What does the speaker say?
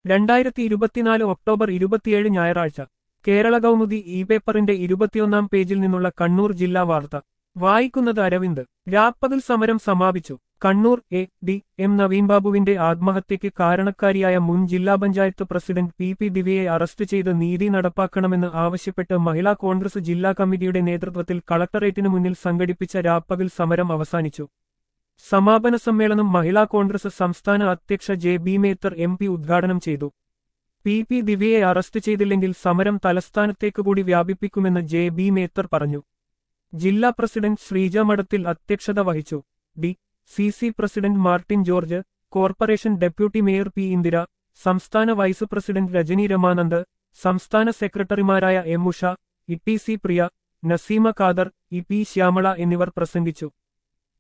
രണ്ടായിരത്തി ഇരുപത്തിനാല് ഒക്ടോബർ ഇരുപത്തിയേഴ് ഞായറാഴ്ച കേരള കൗമുദി ഇ പേപ്പറിന്റെ ഇരുപത്തിയൊന്നാം പേജിൽ നിന്നുള്ള കണ്ണൂർ ജില്ലാ വാർത്ത വായിക്കുന്നത് അരവിന്ദ് രാപ്പകൽ സമരം സമാപിച്ചു Kannur A D M Naveen ബാബുവിന്റെ ആത്മഹത്യയ്ക്ക് കാരണക്കാരിയായ മുൻ ജില്ലാ പഞ്ചായത്ത് പ്രസിഡന്റ് പി പി ദിവ്യയെ അറസ്റ്റ് ചെയ്ത് നീതി നടപ്പാക്കണമെന്ന് ആവശ്യപ്പെട്ട് മഹിളാ കോൺഗ്രസ് ജില്ലാ കമ്മിറ്റിയുടെ നേതൃത്വത്തിൽ കളക്ടറേറ്റിനു മുന്നിൽ സംഘടിപ്പിച്ച രാപ്പകൽ സമരം അവസാനിച്ചു സമാപന സമ്മേളനം മഹിളാ കോൺഗ്രസ് സംസ്ഥാന അധ്യക്ഷ J B Mether M P ഉദ്ഘാടനം ചെയ്തു പി പി ദിവ്യയെ അറസ്റ്റ് ചെയ്തില്ലെങ്കിൽ സമരം തലസ്ഥാനത്തേക്ക് കൂടി വ്യാപിപ്പിക്കുമെന്ന് ജെ ബി മേത്തർ പറഞ്ഞു ജില്ലാ പ്രസിഡന്റ് ശ്രീജ മഠത്തിൽ അധ്യക്ഷത വഹിച്ചു D C C president Martin George corporation deputy mayor P Indira സംസ്ഥാന വൈസ് പ്രസിഡന്റ് രജനി രമാനന്ദ് സംസ്ഥാന സെക്രട്ടറിമാരായ M Usha E T C Priya Naseema Khader E P Shyamala എന്നിവർ പ്രസംഗിച്ചു